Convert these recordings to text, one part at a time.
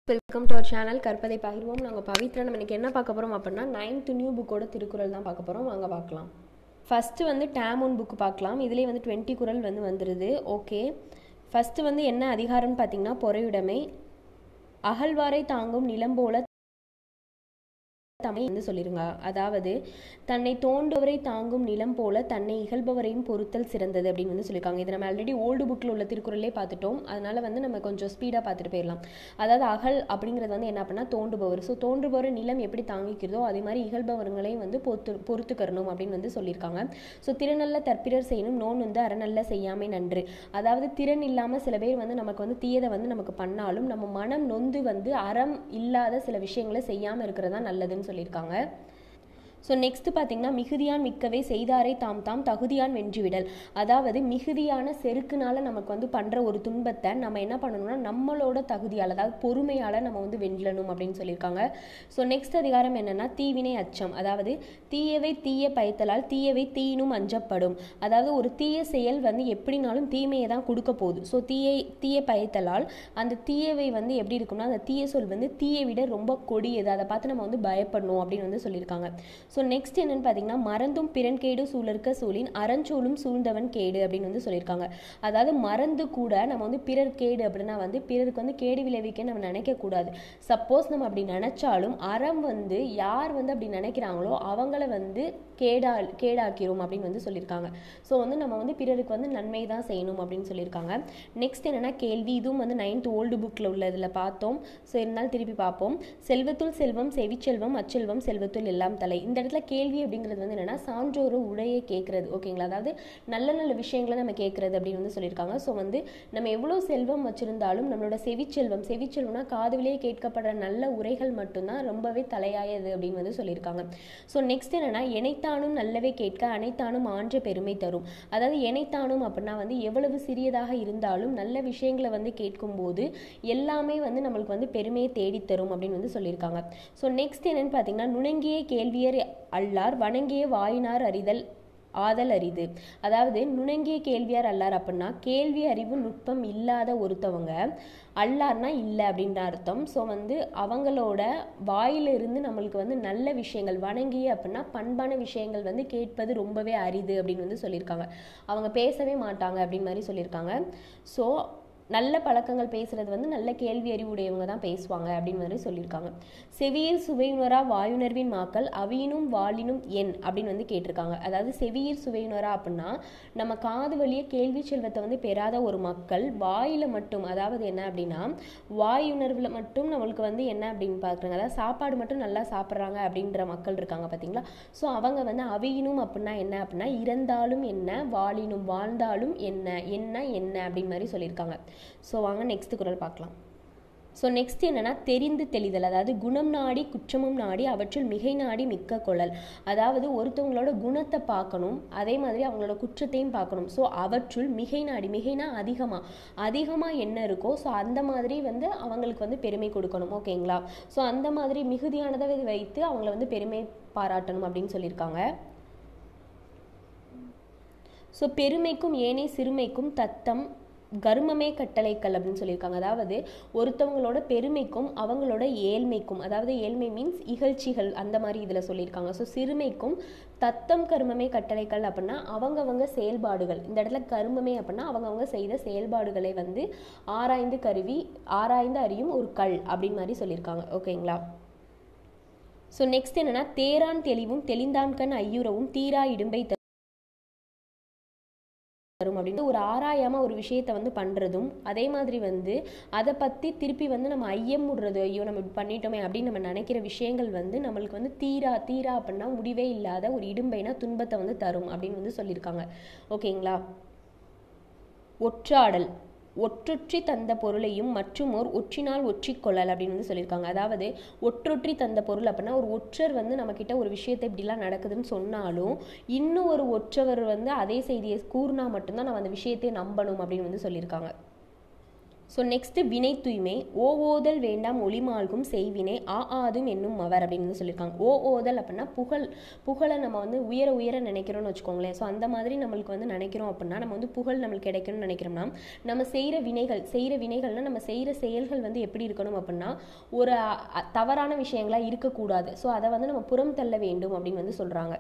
welcome to our channel கற்பதை பகிர்வோம் நாங்கள் பவித்ரா நம்ம இன்னைக்கு என்ன பார்க்க போகிறோம் அப்படின்னா நைன்த் நியூ புக்கோட திருக்குறள் தான் பார்க்க போகிறோம் வாங்க பார்க்கலாம் ஃபஸ்ட்டு வந்து டேமோன் புக்கு பார்க்கலாம் இதுலேயே வந்து டுவெண்ட்டி குறள் வந்து வந்துடுது ஓகே ஃபஸ்ட்டு வந்து என்ன அதிகாரம்னு பார்த்தீங்கன்னா பொறையுடைமை அகழ்வாரை தாங்கும் நிலம் போல தமிழ் வந்து சொல்லிருங்க அதாவது தன்னை தோண்டுவரை தாங்கும் நிலம் போல தன்னை இகழ்பவரையும் பொறுத்தல் சிறந்தது அப்படின்னு வந்து சொல்லியிருக்காங்க இது நம்ம ஆல்ரெடி ஓல்டு புக்கில் உள்ள திருக்குறளே பார்த்துட்டோம் அதனால வந்து நம்ம கொஞ்சம் ஸ்பீடாக பார்த்துட்டு போயிடலாம் அதாவது அகல் அப்படிங்கிறது வந்து என்ன பண்ணால் தோண்டுபவர் ஸோ தோண்டுபவர் நிலம் எப்படி தாங்கிக்கிறதோ அதே மாதிரி இகழ்பவர்களையும் வந்து பொறுத்து பொறுத்துக்கறணும் அப்படின்னு வந்து சொல்லியிருக்காங்க ஸோ திறனல்ல தற்பிறர் செய்யணும் நோன் வந்து அறநல்ல செய்யாமை நன்று அதாவது திறன் இல்லாமல் சில பேர் வந்து நமக்கு வந்து தீயதை வந்து நமக்கு பண்ணாலும் நம்ம மனம் நொந்து வந்து அறம் இல்லாத சில விஷயங்களை செய்யாமல் இருக்கிறதா நல்லதுன்னு சொல்லியிருக்காங்க ஸோ நெக்ஸ்ட் பார்த்தீங்கன்னா மிகுதியான் மிக்கவே செய்தாரை தாம் தாம் தகுதியான் வென்றுவிடல் அதாவது மிகுதியான செருக்குனால நமக்கு வந்து பண்ணுற ஒரு துன்பத்தை நம்ம என்ன பண்ணணும்னா நம்மளோட தகுதியால் அதாவது பொறுமையால் நம்ம வந்து வெல்லணும் அப்படின்னு சொல்லியிருக்காங்க ஸோ நெக்ஸ்ட் அதிகாரம் என்னன்னா தீவினை அச்சம் அதாவது தீயவை தீய பயத்தலால் தீயவை தீயினும் அஞ்சப்படும் அதாவது ஒரு தீய செயல் வந்து எப்படினாலும் தீமையை தான் கொடுக்க போகுது ஸோ தீயை தீய பயத்தலால் அந்த தீயவை வந்து எப்படி இருக்கும்னா அந்த தீய சொல் வந்து தீயை விட ரொம்ப கொடியது அதை பார்த்து நம்ம வந்து பயப்படணும் அப்படின்னு வந்து சொல்லியிருக்காங்க ஸோ நெக்ஸ்ட் என்னன்னு பார்த்தீங்கன்னா மறந்தும் பிறன் கேடு சூழற்க சூழின் அறஞ்சூலும் சூழ்ந்தவன் கேடு அப்படின்னு வந்து சொல்லியிருக்காங்க அதாவது மறந்து கூட நம்ம வந்து பிறர் கேடு அப்படின்னா வந்து பிறருக்கு வந்து கேடு விளைவிக்க நம்ம நினைக்கக்கூடாது சப்போஸ் நம்ம அப்படி நினைச்சாலும் அறம் வந்து யார் வந்து அப்படி நினைக்கிறாங்களோ அவங்கள வந்து கேடா கேடாக்கிறோம் அப்படின்னு வந்து சொல்லியிருக்காங்க ஸோ வந்து நம்ம வந்து பிறருக்கு வந்து நன்மை தான் செய்யணும் அப்படின்னு சொல்லியிருக்காங்க நெக்ஸ்ட் என்னன்னா கேள்வி இதுவும் வந்து நைன்த் ஓல்டு புக்கில் உள்ள இதில் பார்த்தோம் ஸோ இருந்தாலும் திருப்பி பார்ப்போம் செல்வத்துள் செல்வம் செவிச்செல்வம் அச்செல்வம் செல்வத்துள் எல்லாம் தலை இந்த இடத்துல கேள்வி அப்படிங்கிறது வந்து என்னன்னா சான்றோரு உடையை கேட்கறது ஓகேங்களா அதாவது நல்ல நல்ல விஷயங்களை நம்ம கேட்கறது அப்படின்னு வந்து சொல்லியிருக்காங்க ஸோ வந்து நம்ம எவ்வளோ செல்வம் வச்சிருந்தாலும் நம்மளோட செவிச்செல்வம் செவிச்செல்வம்னா காதுவிலேயே கேட்கப்படுற நல்ல உரைகள் மட்டும்தான் ரொம்பவே தலையாயது அப்படின்னு வந்து சொல்லியிருக்காங்க ஸோ நெக்ஸ்ட் என்னன்னா எனைத்தானும் நல்லவே கேட்க அனைத்தானும் ஆன்ற பெருமை தரும் அதாவது எனைத்தானும் அப்படின்னா வந்து எவ்வளவு சிறியதாக இருந்தாலும் நல்ல விஷயங்களை வந்து கேட்கும்போது எல்லாமே வந்து நம்மளுக்கு வந்து பெருமையை தேடித்தரும் அப்படின்னு வந்து சொல்லியிருக்காங்க ஸோ நெக்ஸ்ட் என்னன்னு பார்த்தீங்கன்னா நுணங்கிய கேள்வியர் அல்லார் வணங்கிய வாயினார் அறிதல் ஆதல் அரிது அதாவது நுணங்கிய கேள்வியார் அல்லார் அப்படின்னா கேள்வி அறிவு நுட்பம் இல்லாத ஒருத்தவங்க அல்லார்னா இல்லை அப்படின்ற அர்த்தம் ஸோ வந்து அவங்களோட வாயிலிருந்து நம்மளுக்கு வந்து நல்ல விஷயங்கள் வணங்கிய அப்படின்னா பண்பான விஷயங்கள் வந்து கேட்பது ரொம்பவே அரிது அப்படின்னு வந்து சொல்லியிருக்காங்க அவங்க பேசவே மாட்டாங்க அப்படின்னு மாதிரி சொல்லியிருக்காங்க ஸோ நல்ல பழக்கங்கள் பேசுறது வந்து நல்ல கேள்வி அறிவுடையவங்க தான் பேசுவாங்க அப்படின்னு மாதிரி சொல்லியிருக்காங்க செவியர் சுவையுணரா வாயுணர்வின் மாக்கள் அவியினும் வாளினும் என் அப்படின்னு வந்து கேட்டிருக்காங்க அதாவது செவியர் சுவையுணரா அப்படின்னா நம்ம காது வழிய கேள்வி செல்வத்தை வந்து பெறாத ஒரு மக்கள் வாயில மட்டும் அதாவது என்ன அப்படின்னா வாயுணர்வுல மட்டும் நம்மளுக்கு வந்து என்ன அப்படின்னு பார்க்குறாங்க அதாவது சாப்பாடு மட்டும் நல்லா சாப்பிட்றாங்க அப்படின்ற மக்கள் இருக்காங்க பார்த்தீங்களா ஸோ அவங்க வந்து அவியினும் அப்படின்னா என்ன அப்படின்னா இறந்தாலும் என்ன வாழினும் வாழ்ந்தாலும் என்ன என்ன என்ன அப்படின்னு மாதிரி சொல்லியிருக்காங்க ஸோ வாங்க நெக்ஸ்ட் குரல் பார்க்கலாம் ஸோ நெக்ஸ்ட் என்னன்னா தெரிந்து தெளிதல் அதாவது குணம் நாடி குற்றமும் நாடி அவற்றில் மிகை நாடி மிக்க கொள்ளல் அதாவது ஒருத்தவங்களோட குணத்தை பார்க்கணும் அதே மாதிரி அவங்களோட குற்றத்தையும் பார்க்கணும் ஸோ அவற்றுள் மிகை நாடி மிகைனா அதிகமாக அதிகமாக என்ன இருக்கோ ஸோ அந்த மாதிரி வந்து அவங்களுக்கு வந்து பெருமை கொடுக்கணும் ஓகேங்களா ஸோ அந்த மாதிரி மிகுதியானதை வைத்து அவங்கள வந்து பெருமை பாராட்டணும் அப்படின்னு சொல்லியிருக்காங்க ஸோ பெருமைக்கும் ஏனைய சிறுமைக்கும் தத்தம் கர்மமே கட்டளைக்கல் அப்படின்னு சொல்லியிருக்காங்க அதாவது ஒருத்தவங்களோட பெருமைக்கும் அவங்களோட ஏழ்மைக்கும் அதாவது ஏழ்மை மீன்ஸ் இகழ்ச்சிகள் அந்த மாதிரி இதில் சொல்லியிருக்காங்க ஸோ சிறுமைக்கும் தத்தம் கர்மமே கட்டளைக்கல் அப்படின்னா அவங்கவங்க செயல்பாடுகள் இந்த இடத்துல கர்மமே அப்படின்னா அவங்கவங்க செய்த செயல்பாடுகளை வந்து ஆராய்ந்து கருவி ஆராய்ந்து அறியும் ஒரு கல் அப்படின்னு மாதிரி சொல்லியிருக்காங்க ஓகேங்களா ஸோ நெக்ஸ்ட் என்னன்னா தேரான் தெளிவும் தெளிந்தான்கண் ஐயுறவும் தீரா இடும்பை வரும் அப்படின்னு ஒரு ஆராயாம ஒரு விஷயத்த வந்து பண்றதும் அதே மாதிரி வந்து அதை பத்தி திருப்பி வந்து நம்ம ஐயம் விடுறது ஐயோ நம்ம இப்படி பண்ணிட்டோமே அப்படின்னு நம்ம நினைக்கிற விஷயங்கள் வந்து நம்மளுக்கு வந்து தீரா தீரா அப்படின்னா முடிவே இல்லாத ஒரு இடும்பைனா துன்பத்தை வந்து தரும் அப்படின்னு வந்து சொல்லியிருக்காங்க ஓகேங்களா ஒற்றாடல் ஒற்றொற்றி தந்த பொருளையும் மற்றுமோர் ஒற்றினால் ஒற்றிக்கொள்ளல் அப்படின்னு வந்து சொல்லியிருக்காங்க அதாவது ஒற்றொற்றி தந்த பொருள் அப்படின்னா ஒரு ஒற்றர் வந்து நம்மக்கிட்ட ஒரு விஷயத்தை இப்படிலாம் நடக்குதுன்னு சொன்னாலும் இன்னும் ஒரு ஒற்றவர் வந்து அதே செய்தியை கூறினா மட்டும்தான் நம்ம அந்த விஷயத்தை நம்பணும் அப்படின்னு வந்து சொல்லியிருக்காங்க ஸோ நெக்ஸ்ட்டு வினை தூய்மை ஓ ஓதல் வேண்டாம் ஒளிமால்கும் செய்வினை ஆ ஆதும் என்னும் அவர் அப்படின்னு வந்து சொல்லியிருக்காங்க ஓ ஓதல் அப்படின்னா புகழ் புகழை நம்ம வந்து உயர உயர நினைக்கிறோம்னு வச்சுக்கோங்களேன் ஸோ அந்த மாதிரி நம்மளுக்கு வந்து நினைக்கிறோம் அப்படின்னா நம்ம வந்து புகழ் நம்மளுக்கு கிடைக்கணும்னு நினைக்கிறோம்னா நம்ம செய்கிற வினைகள் செய்கிற வினைகள்னால் நம்ம செய்கிற செயல்கள் வந்து எப்படி இருக்கணும் அப்படின்னா ஒரு அ, தவறான விஷயங்களாக இருக்கக்கூடாது ஸோ அதை வந்து நம்ம புறம் தள்ள வேண்டும் அப்படின்னு வந்து சொல்கிறாங்க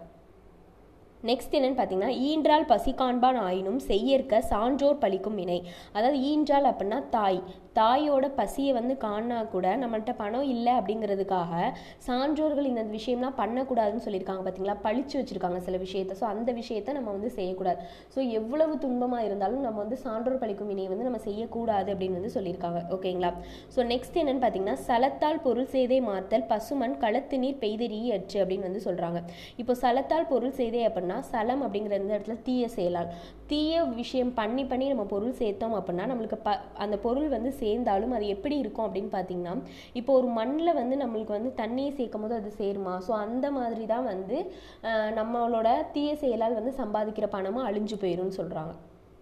நெக்ஸ்ட் என்னன்னு பார்த்தீங்கன்னா ஈன்றால் பசி காண்பான் ஆயினும் செய்யற்க சான்றோர் பழிக்கும் வினை அதாவது ஈன்றால் அப்படின்னா தாய் தாயோட பசியை வந்து காணா கூட நம்மள்ட்ட பணம் இல்லை அப்படிங்கிறதுக்காக சான்றோர்கள் இந்த விஷயம்லாம் பண்ணக்கூடாதுன்னு சொல்லியிருக்காங்க பார்த்தீங்களா பழிச்சு வச்சிருக்காங்க சில விஷயத்த ஸோ அந்த விஷயத்த நம்ம வந்து செய்யக்கூடாது ஸோ எவ்வளவு துன்பமாக இருந்தாலும் நம்ம வந்து சான்றோர் பழிக்கும் வினையை வந்து நம்ம செய்யக்கூடாது அப்படின்னு வந்து சொல்லியிருக்காங்க ஓகேங்களா ஸோ நெக்ஸ்ட் என்னன்னு பார்த்தீங்கன்னா சலத்தால் பொருள் செய்தே மாத்தல் பசுமன் களத்து நீர் பெய்தெறி அச்சு அப்படின்னு வந்து சொல்கிறாங்க இப்போ சலத்தால் பொருள் செய்தே அப்படின்னா சலம் அப்படிங்கிற இந்த இடத்துல தீய செயலால் தீய விஷயம் பண்ணி பண்ணி நம்ம பொருள் சேர்த்தோம் அப்படின்னா நம்மளுக்கு ப அந்த பொருள் வந்து சேர்ந்தாலும் அது எப்படி இருக்கும் அப்படின்னு பார்த்தீங்கன்னா இப்போ ஒரு மண்ணில் வந்து நம்மளுக்கு வந்து தண்ணியை சேர்க்கும் போது அது சேருமா ஸோ அந்த மாதிரி தான் வந்து அஹ், நம்மளோட தீய செயலால் வந்து சம்பாதிக்கிற பணமும் அழிஞ்சு போயிரும்னு சொல்கிறாங்க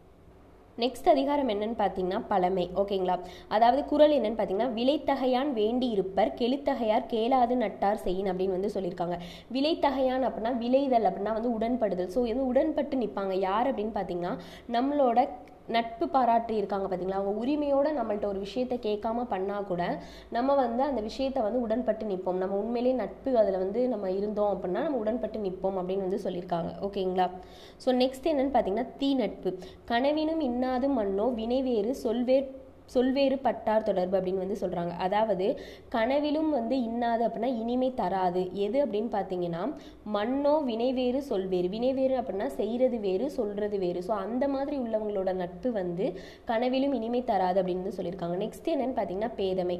நெக்ஸ்ட் அதிகாரம் என்னன்னு பார்த்தீங்கன்னா பழமை ஓகேங்களா அதாவது குறள் என்னன்னு பார்த்தீங்கன்னா விலைத்தகையான் வேண்டி இருப்பர் கெளித்தகையார் கேளாது நட்டார் செய்யின் அப்படின்னு வந்து சொல்லியிருக்காங்க விலைத்தகையான் அப்படின்னா விளைதல் அப்படின்னா வந்து உடன்படுதல் ஸோ வந்து உடன்பட்டு நிற்பாங்க யார் அப்படின்னு பார்த்தீங்கன்னா நம்மளோட நட்பு பாராட்டி இருக்காங்க பார்த்தீங்களா அவங்க உரிமையோட நம்மள்ட்ட ஒரு விஷயத்த கேட்காம பண்ணா கூட நம்ம வந்து அந்த விஷயத்த வந்து உடன்பட்டு நிற்போம் நம்ம உண்மையிலேயே நட்பு அதில் வந்து நம்ம இருந்தோம் அப்படின்னா நம்ம உடன்பட்டு நிற்போம் அப்படின்னு வந்து சொல்லியிருக்காங்க ஓகேங்களா ஸோ நெக்ஸ்ட் என்னன்னு பார்த்தீங்கன்னா தீ நட்பு கனவினும் இன்னாது மண்ணோ வினைவேறு சொல்வேர் சொல்வேறு பட்டார் தொடர்பு அப்படின்னு வந்து சொல்கிறாங்க அதாவது கனவிலும் வந்து இன்னாது அப்படின்னா இனிமை தராது எது அப்படின்னு பார்த்தீங்கன்னா மண்ணோ வினைவேறு சொல்வேறு வினைவேறு அப்படின்னா செய்கிறது வேறு சொல்கிறது வேறு ஸோ அந்த மாதிரி உள்ளவங்களோட நட்பு வந்து கனவிலும் இனிமை தராது அப்படின்னு வந்து சொல்லியிருக்காங்க நெக்ஸ்ட் என்னன்னு பார்த்தீங்கன்னா பேதமை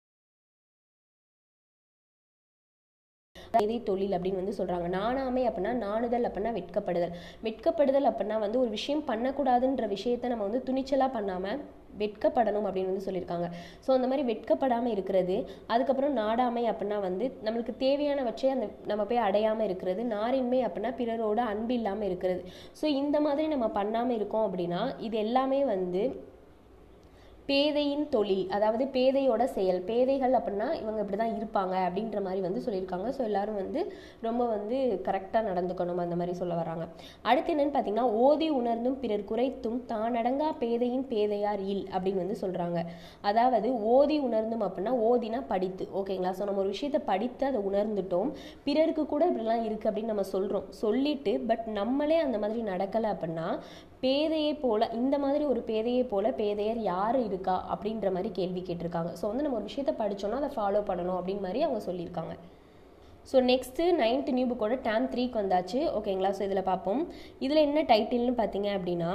இதை தொழில் அப்படின்னு வந்து சொல்றாங்க நாணாமை அப்படின்னா நாணுதல் அப்படின்னா வெட்கப்படுதல் வெட்கப்படுதல் அப்படின்னா வந்து ஒரு விஷயம் பண்ணக்கூடாதுன்ற விஷயத்த நம்ம வந்து துணிச்சலா பண்ணாம வெட்கப்படணும் அப்படின்னு வந்து சொல்லியிருக்காங்க ஸோ அந்த மாதிரி வெட்கப்படாமல் இருக்கிறது அதுக்கப்புறம் நாடாமை அப்படின்னா வந்து நம்மளுக்கு தேவையானவற்றை அந்த நம்ம போய் அடையாமல் இருக்கிறது நாரின்மை அப்படின்னா பிறரோட அன்பு இல்லாமல் இருக்கிறது ஸோ இந்த மாதிரி நம்ம பண்ணாமல் இருக்கோம் அப்படின்னா இது எல்லாமே வந்து பேதையின் தொழில் அதாவது பேதையோட செயல் பேதைகள் அப்படின்னா இவங்க இப்படி தான் இருப்பாங்க அப்படின்ற மாதிரி வந்து சொல்லியிருக்காங்க ஸோ எல்லாரும் வந்து ரொம்ப வந்து கரெக்டாக நடந்துக்கணும் அந்த மாதிரி சொல்ல வராங்க அடுத்து என்னன்னு பார்த்தீங்கன்னா ஓதி உணர்ந்தும் பிறர் குறைத்தும் தானடங்கா பேதையின் பேதையார் இல் அப்படின்னு வந்து சொல்கிறாங்க அதாவது ஓதி உணர்ந்தும் அப்படின்னா ஓதினா படித்து ஓகேங்களா ஸோ நம்ம ஒரு விஷயத்தை படித்து அதை உணர்ந்துட்டோம் பிறருக்கு கூட இப்படிலாம் இருக்குது அப்படின்னு நம்ம சொல்கிறோம் சொல்லிட்டு பட் நம்மளே அந்த மாதிரி நடக்கலை அப்படின்னா பேதையை போல இந்த மாதிரி ஒரு பேதையை போல பேதையர் யார் இருக்கா அப்படின்ற மாதிரி கேள்வி கேட்டிருக்காங்க ஸோ வந்து நம்ம ஒரு விஷயத்த படிச்சோம்னா அதை ஃபாலோ பண்ணணும் அப்படின்னு மாதிரி அவங்க சொல்லியிருக்காங்க ஸோ நெக்ஸ்ட்டு நைன்த் நியூ புக்கோட டேம் த்ரீக்கு வந்தாச்சு ஓகேங்களா ஸோ இதில் பார்ப்போம் இதில் என்ன டைட்டில்னு பார்த்தீங்க அப்படின்னா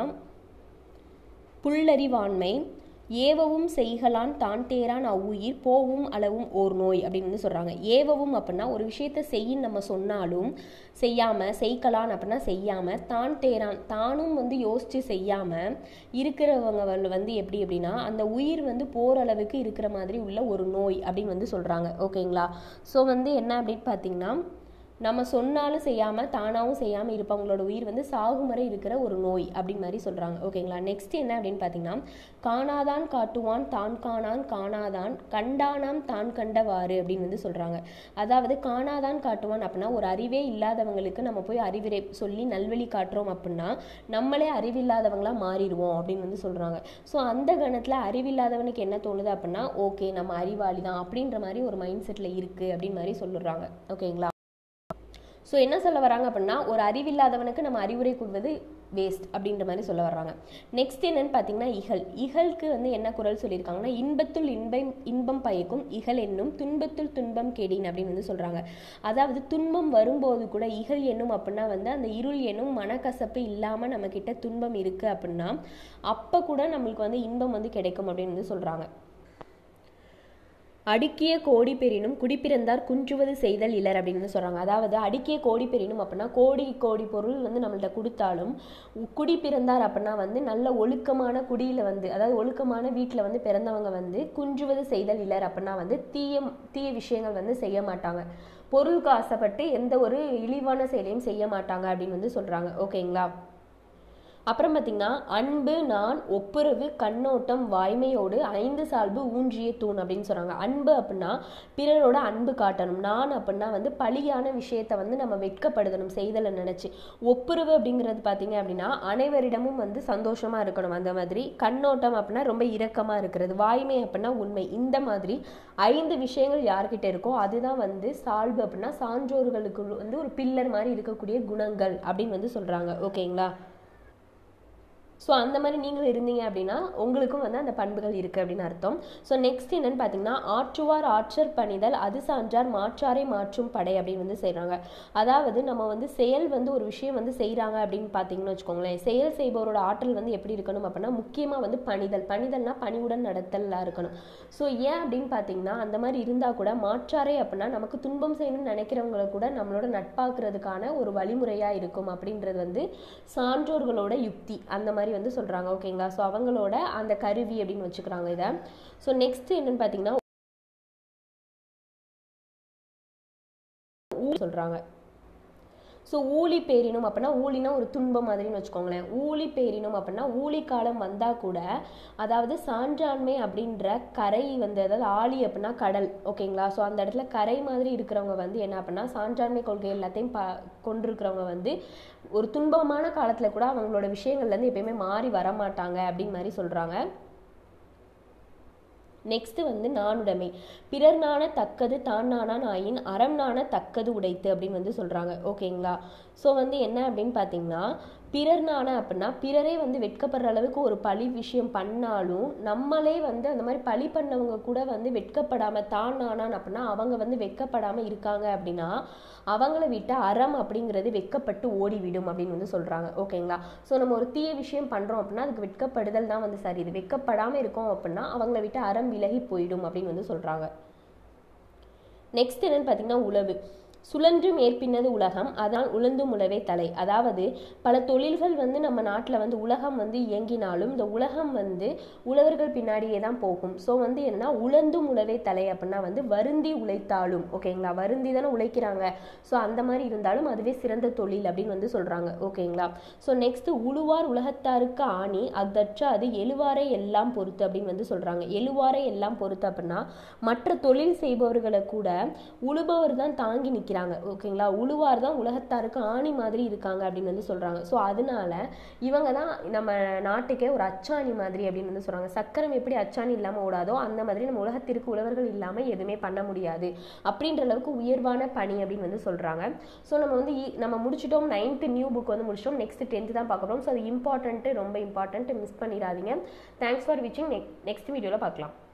புல்லறிவாண்மை ஏவவும் செய்கலான் தான் தேரான் அவ்வுயிர் போவும் அளவும் ஓர் நோய் அப்படின்னு வந்து சொல்கிறாங்க ஏவவும் அப்படின்னா ஒரு விஷயத்த செய்யின்னு நம்ம சொன்னாலும் செய்யாமல் செய்கலான் அப்படின்னா செய்யாமல் தான் தேரான் தானும் வந்து யோசித்து செய்யாமல் இருக்கிறவங்க வந்து- வந்து எப்படி அப்படின்னா அந்த உயிர் வந்து போகிற அளவுக்கு இருக்கிற மாதிரி உள்ள ஒரு நோய் அப்படின்னு வந்து சொல்கிறாங்க ஓகேங்களா ஸோ வந்து என்ன அப்படின்னு பார்த்தீங்கன்னா நம்ம சொன்னாலும் செய்யாமல் தானாகவும் செய்யாமல் இருப்பவங்களோட உயிர் வந்து சாகும் வரை இருக்கிற ஒரு நோய் அப்படின்னு மாதிரி சொல்கிறாங்க ஓகேங்களா நெக்ஸ்ட் என்ன அப்படின்னு பார்த்தீங்கன்னா காணாதான் காட்டுவான் தான் காணான் காணாதான் கண்டானாம் தான் கண்டவாறு அப்படின்னு வந்து சொல்கிறாங்க அதாவது காணாதான் காட்டுவான் அப்படின்னா ஒரு அறிவே இல்லாதவங்களுக்கு நம்ம போய் அறிவுரை சொல்லி நல்வழி காட்டுறோம் அப்படின்னா நம்மளே அறிவில்லாதவங்களா மாறிடுவோம் அப்படின்னு வந்து சொல்கிறாங்க ஸோ அந்த கணத்தில் அறிவில்லாதவனுக்கு என்ன தோணுது அப்படின்னா ஓகே நம்ம அறிவாளி தான் அப்படின்ற மாதிரி ஒரு மைண்ட் செட்டில் இருக்குது அப்படின்னு மாதிரி சொல்லுறாங்க ஓகேங்களா ஸோ என்ன சொல்ல வராங்க அப்படின்னா ஒரு அறிவில்லாதவனுக்கு நம்ம அறிவுரை கூறுவது வேஸ்ட் அப்படின்ற மாதிரி சொல்ல வர்றாங்க நெக்ஸ்ட் என்னன்னு பார்த்தீங்கன்னா இகல் இகலுக்கு வந்து என்ன குரல் சொல்லியிருக்காங்கன்னா இன்பத்துள் இன்பம் இன்பம் பயக்கும் இகல் என்னும் துன்பத்துள் துன்பம் கெடின் அப்படின்னு வந்து சொல்கிறாங்க அதாவது துன்பம் வரும்போது கூட இகல் என்னும் அப்படின்னா வந்து அந்த இருள் என்னும் மனக்கசப்பு இல்லாமல் நம்ம கிட்ட துன்பம் இருக்குது அப்படின்னா அப்போ கூட நம்மளுக்கு வந்து இன்பம் வந்து கிடைக்கும் அப்படின்னு வந்து சொல்கிறாங்க அடுக்கிய கோடி பெறினும் குடிப்பிறந்தார் குன்றுவது செய்தல் இலர் அப்படின்னு வந்து சொல்றாங்க அதாவது அடுக்கிய கோடி பெறினும் அப்படின்னா கோடி கோடி பொருள் வந்து நம்மள்ட்ட கொடுத்தாலும் உ- குடி பிறந்தார் அப்படின்னா வந்து நல்ல ஒழுக்கமான குடியில வந்து அதாவது ஒழுக்கமான வீட்டில் வந்து பிறந்தவங்க வந்து குன்றுவது செய்தல் இலர் அப்படின்னா வந்து தீய தீய விஷயங்கள் வந்து செய்ய மாட்டாங்க பொருளுக்கு ஆசைப்பட்டு எந்த ஒரு இழிவான செயலையும் செய்ய மாட்டாங்க அப்படின்னு வந்து சொல்றாங்க ஓகேங்களா அப்புறம் பார்த்தீங்கன்னா அன்பு நான் ஒப்புரவு கண்ணோட்டம் வாய்மையோடு ஐந்து சால்பு ஊன்றிய தூண் அப்படின்னு சொல்றாங்க அன்பு அப்படின்னா பிறரோட அன்பு காட்டணும் நான் அப்படின்னா வந்து பழியான விஷயத்த வந்து நம்ம வெட்கப்படுத்தணும் செய்தலை நினைச்சு ஒப்புரவு அப்படிங்கிறது பார்த்தீங்க அப்படின்னா அனைவரிடமும் வந்து சந்தோஷமா இருக்கணும் அந்த மாதிரி கண்ணோட்டம் அப்படின்னா ரொம்ப இரக்கமா இருக்கிறது வாய்மை அப்படின்னா உண்மை இந்த மாதிரி ஐந்து விஷயங்கள் யார்கிட்ட இருக்கோ அதுதான் வந்து சால்பு அப்படின்னா சான்றோர்களுக்கு வந்து ஒரு பில்லர் மாதிரி இருக்கக்கூடிய குணங்கள் அப்படின்னு வந்து சொல்றாங்க ஓகேங்களா ஸோ அந்த மாதிரி நீங்கள் இருந்தீங்க அப்படின்னா உங்களுக்கும் வந்து அந்த பண்புகள் இருக்குது அப்படின்னு அர்த்தம் ஸோ நெக்ஸ்ட் என்னன்னு பார்த்தீங்கன்னா ஆற்றுவார் ஆற்றர் பணிதல் அது சான்றார் மாற்றாரை மாற்றும் படை அப்படின்னு வந்து செய்கிறாங்க அதாவது நம்ம வந்து செயல் வந்து ஒரு விஷயம் வந்து செய்கிறாங்க அப்படின்னு பார்த்தீங்கன்னு வச்சுக்கோங்களேன் செயல் செய்பவரோட ஆற்றல் வந்து எப்படி இருக்கணும் அப்படின்னா முக்கியமாக வந்து பணிதல் பணிதல்னா பணிவுடன் நடத்தலாக இருக்கணும் ஸோ ஏன் அப்படின்னு பார்த்தீங்கன்னா அந்த மாதிரி இருந்தால் கூட மாற்றாரே அப்படின்னா நமக்கு துன்பம் செய்யணும்னு நினைக்கிறவங்கள கூட நம்மளோட நட்பாக்குறதுக்கான ஒரு வழிமுறையாக இருக்கும் அப்படின்றது வந்து சான்றோர்களோட யுக்தி அந்த மாதிரி மாதிரி வந்து சொல்றாங்க ஓகேங்களா ஸோ அவங்களோட அந்த கருவி அப்படின்னு வச்சுக்கிறாங்க இதை ஸோ நெக்ஸ்ட் என்னன்னு பார்த்தீங்கன்னா சொல்றாங்க ஸோ ஊழி பேரினும் அப்படின்னா ஊழினா ஒரு துன்பம் மாதிரின்னு வச்சுக்கோங்களேன் ஊழி பேரினும் அப்படின்னா ஊழி காலம் வந்தால் கூட அதாவது சான்றாண்மை அப்படின்ற கரை வந்து அதாவது ஆழி அப்படின்னா கடல் ஓகேங்களா ஸோ அந்த இடத்துல கரை மாதிரி இருக்கிறவங்க வந்து என்ன அப்படின்னா சான்றாண்மை கொள்கை எல்லாத்தையும் ப கொண்டிருக்கிறவங்க வந்து ஒரு துன்பமான காலத்தில் கூட அவங்களோட விஷயங்கள்லேருந்து எப்பயுமே மாறி வரமாட்டாங்க அப்படின்னு மாதிரி சொல்கிறாங்க நெக்ஸ்ட் வந்து நானுடைமை பிறர் நாண தக்கது தான் நானான் ஆயின் அறம் நாண தக்கது உடைத்து அப்படின்னு வந்து சொல்றாங்க ஓகேங்களா ஸோ வந்து என்ன அப்படின்னு பார்த்தீங்கன்னா பிறர் நாண அப்படின்னா பிறரே வந்து வெட்கப்படுற அளவுக்கு ஒரு பழி விஷயம் பண்ணாலும் நம்மளே வந்து அந்த மாதிரி பழி பண்ணவங்க கூட வந்து வெட்கப்படாம தான் நானான் அப்படின்னா அவங்க வந்து வெட்கப்படாம இருக்காங்க அப்படின்னா அவங்கள விட்டு அறம் அப்படிங்கிறது வெட்கப்பட்டு ஓடிவிடும் அப்படின்னு வந்து சொல்றாங்க ஓகேங்களா ஸோ நம்ம ஒரு தீய விஷயம் பண்றோம் அப்படின்னா அதுக்கு வெட்கப்படுதல் தான் வந்து சரி இது வெட்கப்படாம இருக்கோம் அப்படின்னா அவங்கள விட்டு அறம் விலகி போயிடும் அப்படின்னு வந்து சொல்றாங்க நெக்ஸ்ட் என்னன்னு பார்த்தீங்கன்னா உழவு சுழன்று மேற்பின்னது உலகம் அதனால் உழந்தும் உழவே தலை அதாவது பல தொழில்கள் வந்து நம்ம நாட்டில் வந்து உலகம் வந்து இயங்கினாலும் இந்த உலகம் வந்து உழவர்கள் பின்னாடியே தான் போகும் ஸோ வந்து என்ன உழந்தும் உழவே தலை அப்படின்னா வந்து வருந்தி உழைத்தாலும் ஓகேங்களா வருந்தி தானே உழைக்கிறாங்க ஸோ அந்த மாதிரி இருந்தாலும் அதுவே சிறந்த தொழில் அப்படின்னு வந்து சொல்கிறாங்க ஓகேங்களா ஸோ நெக்ஸ்ட் உழுவார் உலகத்தாருக்கு ஆணி அஃதற்ற அது எழுவாரை எல்லாம் பொறுத்து அப்படின்னு வந்து சொல்கிறாங்க எழுவாரை எல்லாம் பொறுத்து அப்படின்னா மற்ற தொழில் செய்பவர்களை கூட உழுபவர் தான் தாங்கி நிற்கிறாங்க ஓகேங்களா உழுவார் தான் உலகத்தாருக்கு ஆணி மாதிரி இருக்காங்க அப்படின்னு வந்து சொல்கிறாங்க ஸோ அதனால இவங்க தான் நம்ம நாட்டுக்கே ஒரு அச்சாணி மாதிரி அப்படின்னு வந்து சொல்கிறாங்க சக்கரம் எப்படி அச்சாணி இல்லாமல் ஓடாதோ அந்த மாதிரி நம்ம உலகத்திற்கு உழவர்கள் இல்லாமல் எதுவுமே பண்ண முடியாது அப்படின்ற அளவுக்கு உயர்வான பணி அப்படின்னு வந்து சொல்கிறாங்க ஸோ நம்ம வந்து இ- நம்ம முடிச்சிட்டோம் நைன்த்து நியூ புக் வந்து முடிச்சிட்டோம் நெக்ஸ்ட் டென்த்து தான் பார்க்க போகிறோம் ஸோ அது இம்பார்ட்டன்ட்டு ரொம்ப இம்பார்ட்டன்ட் மிஸ் பண்ணிடாதீங்க தேங்க்ஸ் ஃபார் விச்சிங் நெக்ஸ்ட் வீடியோவில் பார்க்கலாம்